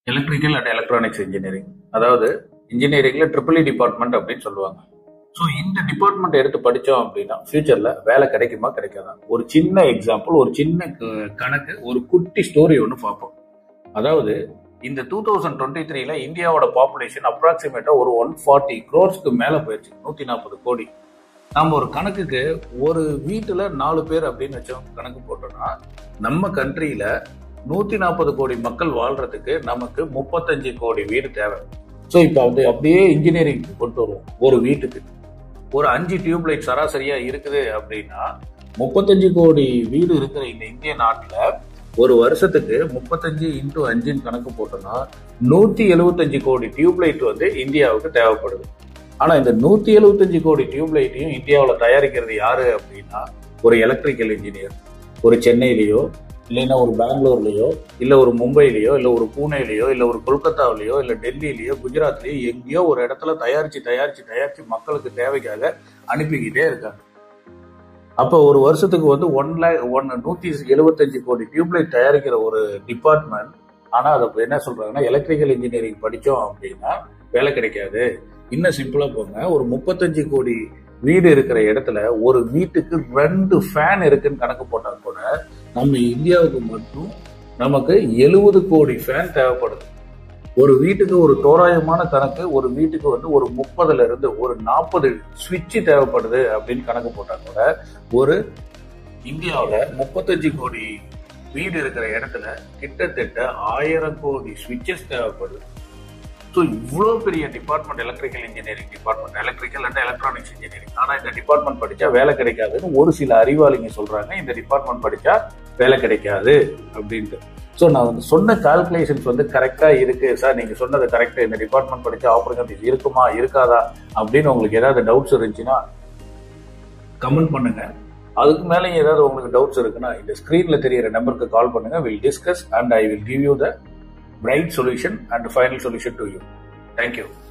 electrical and electronics engineering அதாவது இன்ஜினியரிங்ல triple department அப்படின்னு சொல்லுவாங்க ஸோ இந்த டிபார்ட்மெண்ட் எடுத்து படித்தோம் அப்படின்னா ஃபியூச்சர்ல வேலை கிடைக்குமா கிடைக்காதா ஒரு சின்ன எக்ஸாம்பிள் ஒரு சின்ன க- கணக்கு ஒரு குட்டி ஸ்டோரி ஒன்று பார்ப்போம் அதாவது இந்த டூ தௌசண்ட் டுவெண்ட்டி த்ரீல இந்தியாவோட பாப்புலேஷன் அப்ராக்சிமேட்டா ஒரு ஒன் ஃபார்ட்டி க்ரோர்ஸ்க்கு மேல போயிடுச்சு நூத்தி நாற்பது கோடி நம்ம ஒரு கணக்குக்கு ஒரு வீட்டுல நாலு பேர் அப்படின்னு வச்சோம் கணக்கு போட்டோம்னா நம்ம கண்ட்ரியில நூத்தி நாற்பது கோடி மக்கள் வாழ்றதுக்கு நமக்கு முப்பத்தஞ்சு கோடி வீடு தேவை ஸோ இப்போ வந்து அப்படியே இன்ஜினியரிங் கொண்டு வருவோம் ஒரு வீட்டுக்கு ஒரு அஞ்சு டியூப் லைட் சராசரியா இருக்குது அப்படின்னா முப்பத்தஞ்சு கோடி வீடு இருக்கிற இந்த இந்திய நாட்டுல ஒரு வருஷத்துக்கு முப்பத்தஞ்சு இன்டூ அஞ்சுன்னு கணக்கு போட்டோம்னா நூத்தி எழுபத்தஞ்சு கோடி டியூப் லைட் வந்து இந்தியாவுக்கு தேவைப்படுது ஆனா இந்த நூத்தி எழுபத்தஞ்சு கோடி டியூப் லைட்டையும் இந்தியாவில் தயாரிக்கிறது யாரு அப்படின்னா ஒரு எலக்ட்ரிக்கல் இன்ஜினியர் ஒரு சென்னையிலயோ இல்லைன்னா ஒரு பெங்களூர்லயோ இல்ல ஒரு மும்பையிலயோ இல்ல ஒரு பூனேலயோ இல்ல ஒரு கொல்கத்தாவிலயோ இல்ல டெல்லியிலயோ குஜராத்லயோ எங்கேயோ ஒரு இடத்துல தயாரிச்சு தயாரிச்சு தயாரிச்சு மக்களுக்கு தேவைக்காக அனுப்பிக்கிட்டே இருக்காங்க அப்போ ஒரு வருஷத்துக்கு வந்து ஒன் லேக் ஒன் நூத்தி எழுபத்தஞ்சு கோடி டியூப்லைட் தயாரிக்கிற ஒரு டிபார்ட்மெண்ட் ஆனா அதை இப்ப என்ன சொல்றாங்கன்னா எலக்ட்ரிக்கல் இன்ஜினியரிங் படிச்சோம் அப்படின்னா வேலை கிடைக்காது இன்னும் சிம்பிளா போங்க ஒரு முப்பத்தஞ்சு கோடி வீடு இருக்கிற இடத்துல ஒரு வீட்டுக்கு ரெண்டு ஃபேன் இருக்குன்னு கணக்கு போட்டா கூட நம்ம இந்தியாவுக்கு மட்டும் நமக்கு எழுபது கோடி ஃபேன் தேவைப்படுது ஒரு வீட்டுக்கு ஒரு தோராயமான கணக்கு ஒரு வீட்டுக்கு வந்து ஒரு முப்பதுல இருந்து ஒரு நாற்பது சுவிட்ச் தேவைப்படுது அப்படின்னு கணக்கு போட்டா கூட ஒரு இந்தியாவில் முப்பத்தஞ்சு கோடி வீடு இருக்கிற இடத்துல கிட்டத்தட்ட ஆயிரம் கோடி சுவிட்சஸ் தேவைப்படுது ஸோ இவ்வளோ பெரிய department electrical engineering department electrical and electronics engineering ஆனால் இந்த டிபார்ட்மெண்ட் படிச்சா வேலை கிடைக்காதுன்னு ஒரு சில அறிவாளிங்க சொல்றாங்க இந்த டிபார்ட்மெண்ட் படிச்சா வேலை கிடைக்காது அப்படின்ட்டு ஸோ நான் வந்து சொன்ன கால்குலேஷன்ஸ் வந்து கரெக்டாக இருக்கு சார் நீங்க சொன்னது கரெக்ட் இந்த டிபார்ட்மெண்ட் படிச்சா ஆப்பர்ச்சுனிட்டிஸ் இருக்குமா இருக்காதா அப்படின்னு உங்களுக்கு ஏதாவது டவுட்ஸ் இருந்துச்சுன்னா கமெண்ட் பண்ணுங்க அதுக்கு மேலே ஏதாவது உங்களுக்கு டவுட்ஸ் இருக்குன்னா இந்த ஸ்க்ரீன்ல தெரியிற நம்பருக்கு கால் பண்ணுங்க will discuss and I will give you the bright solution and final solution to you thank you